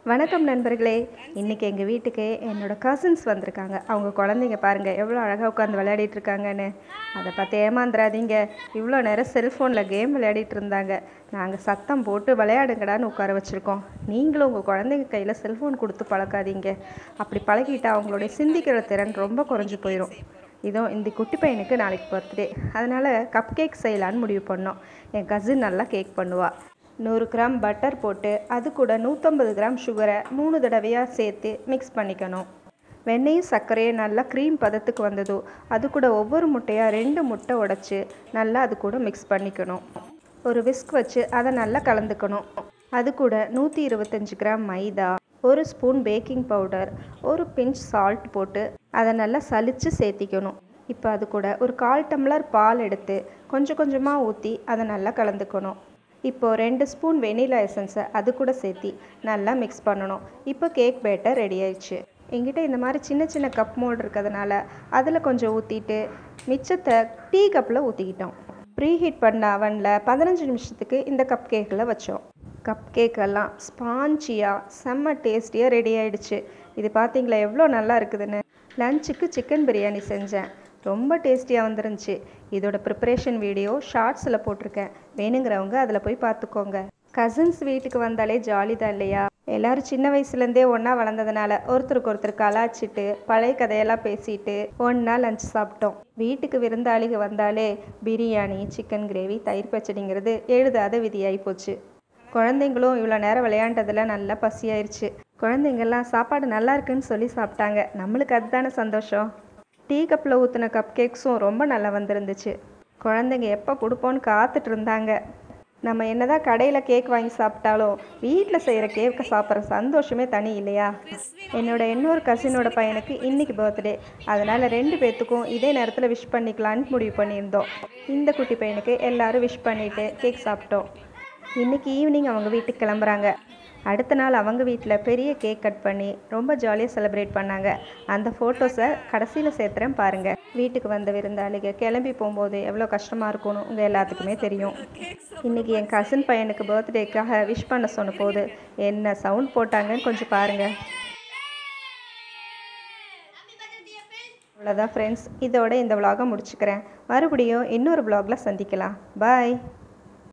வணக்கம் நண்பர்களே இன்றைக்கி எங்கள் வீட்டுக்கு என்னோடய கசின்ஸ் வந்திருக்காங்க அவங்க குழந்தைங்க பாருங்கள் எவ்வளோ அழகாக உட்காந்து விளையாடிட்டு இருக்காங்கன்னு அதை பார்த்து ஏமாந்துடாதீங்க இவ்வளோ நேரம் செல்ஃபோனில் கேம் விளையாடிட்டு இருந்தாங்க நாங்கள் சத்தம் போட்டு விளையாடுங்கடான்னு உட்கார வச்சுருக்கோம் நீங்களும் உங்கள் குழந்தைங்க கையில் செல்ஃபோன் கொடுத்து பழக்காதீங்க அப்படி பழகிட்டா அவங்களுடைய சிந்திக்கிற திறன் ரொம்ப குறைஞ்சி போயிடும் இதோ இந்த குட்டி பையனுக்கு நாளைக்கு பர்த்டே அதனால் கப் கேக் செய்யலான்னு முடிவு பண்ணோம் என் கசின் நல்லா கேக் பண்ணுவாள் நூறு கிராம் பட்டர் போட்டு அது கூட நூற்றம்பது கிராம் சுகரை மூணு தடவையாக சேர்த்து மிக்ஸ் பண்ணிக்கணும் வெண்ணெயும் சர்க்கரையும் நல்லா க்ரீம் பதத்துக்கு வந்ததோ அது கூட ஒவ்வொரு முட்டையாக ரெண்டு முட்டை உடச்சி நல்லா அது கூட மிக்ஸ் பண்ணிக்கணும் ஒரு விஸ்க் வச்சு அதை நல்லா கலந்துக்கணும் அது கூட நூற்றி இருபத்தஞ்சி கிராம் மைதா ஒரு ஸ்பூன் பேக்கிங் பவுடர் ஒரு பிஞ்ச் சால்ட் போட்டு அதை நல்லா சலித்து சேர்த்திக்கணும் இப்போ அது கூட ஒரு கால் டம்ளர் பால் எடுத்து கொஞ்சம் கொஞ்சமாக ஊற்றி அதை நல்லா கலந்துக்கணும் இப்போது ரெண்டு ஸ்பூன் வெனிலா எசன்ஸை அது கூட சேர்த்தி நல்லா மிக்ஸ் பண்ணணும் இப்போ கேக் பேட்டர் ரெடி ஆயிடுச்சு எங்கிட்ட இந்த மாதிரி சின்ன சின்ன கப் மோல்டு இருக்கிறதுனால அதில் கொஞ்சம் ஊற்றிட்டு மிச்சத்தை டீ கப்பில் ஊற்றிக்கிட்டோம் ப்ரீ ஹீட் பண்ண அவனில் பதினஞ்சு நிமிஷத்துக்கு இந்த கப் கேக்கில் வச்சோம் கப் கேக்கெல்லாம் ஸ்பாஞ்சியாக செம்ம டேஸ்டியாக ரெடி ஆயிடுச்சு இது பார்த்தீங்களா எவ்வளோ நல்லா இருக்குதுன்னு லஞ்சுக்கு சிக்கன் பிரியாணி செஞ்சேன் ரொம்ப டேஸ்டியாக வந்துருந்துச்சு இதோட ப்ரிப்பரேஷன் வீடியோ ஷார்ட்ஸில் போட்டிருக்கேன் வேணுங்கிறவங்க அதில் போய் பார்த்துக்கோங்க கசின்ஸ் வீட்டுக்கு வந்தாலே ஜாலி தான் இல்லையா எல்லாரும் சின்ன வயசுலேருந்தே ஒன்றா வளர்ந்ததுனால ஒருத்தருக்கு ஒருத்தர் கலாச்சிட்டு பழைய கதையெல்லாம் பேசிட்டு ஒன்றா லஞ்ச் சாப்பிட்டோம் வீட்டுக்கு விருந்தாளிக வந்தாலே பிரியாணி சிக்கன் கிரேவி தயிர் பச்சடிங்கிறது எழுதாத விதியாகி போச்சு குழந்தைங்களும் இவ்வளோ நேரம் விளையாண்டதில் நல்லா பசியாயிருச்சு குழந்தைங்கள்லாம் சாப்பாடு நல்லா இருக்குன்னு சொல்லி சாப்பிட்டாங்க நம்மளுக்கு அதுதானே சந்தோஷம் டீ கப்பில் ஊற்றின கப் கேக்ஸும் ரொம்ப நல்லா வந்திருந்துச்சு குழந்தைங்க எப்போ கொடுப்போன்னு காத்துட்டு இருந்தாங்க நம்ம என்னதான் கடையில் கேக் வாங்கி சாப்பிட்டாலும் வீட்டில் செய்கிற கேக்கை சாப்பிட்ற சந்தோஷமே தனி இல்லையா என்னோட இன்னொரு கசினோட பையனுக்கு இன்னைக்கு பர்த்டே அதனால் ரெண்டு பேர்த்துக்கும் இதே நேரத்தில் விஷ் பண்ணிக்கலான்னு முடிவு பண்ணியிருந்தோம் இந்த குட்டி பையனுக்கு எல்லாரும் விஷ் பண்ணிவிட்டு கேக் சாப்பிட்டோம் இன்றைக்கி ஈவினிங் அவங்க வீட்டுக்கு கிளம்புறாங்க அடுத்த நாள் அவங்க வீட்டில் பெரிய கேக் கட் பண்ணி ரொம்ப ஜாலியாக செலிப்ரேட் பண்ணாங்க அந்த ஃபோட்டோஸை கடைசியில் சேர்த்துறேன் பாருங்கள் வீட்டுக்கு வந்த விருந்தாளிக கிளம்பி போகும்போது எவ்வளோ கஷ்டமாக இருக்கும்னு உங்கள் எல்லாத்துக்குமே தெரியும் இன்றைக்கி என் கசின் பையனுக்கு பர்த்டேக்காக விஷ் பண்ண சொன்ன போது என்ன சவுண்ட் போட்டாங்கன்னு கொஞ்சம் பாருங்கள் அவ்வளோதான் ஃப்ரெண்ட்ஸ் இதோட இந்த விலாகை முடிச்சுக்கிறேன் மறுபடியும் இன்னொரு விலாகில் சந்திக்கலாம் பாய்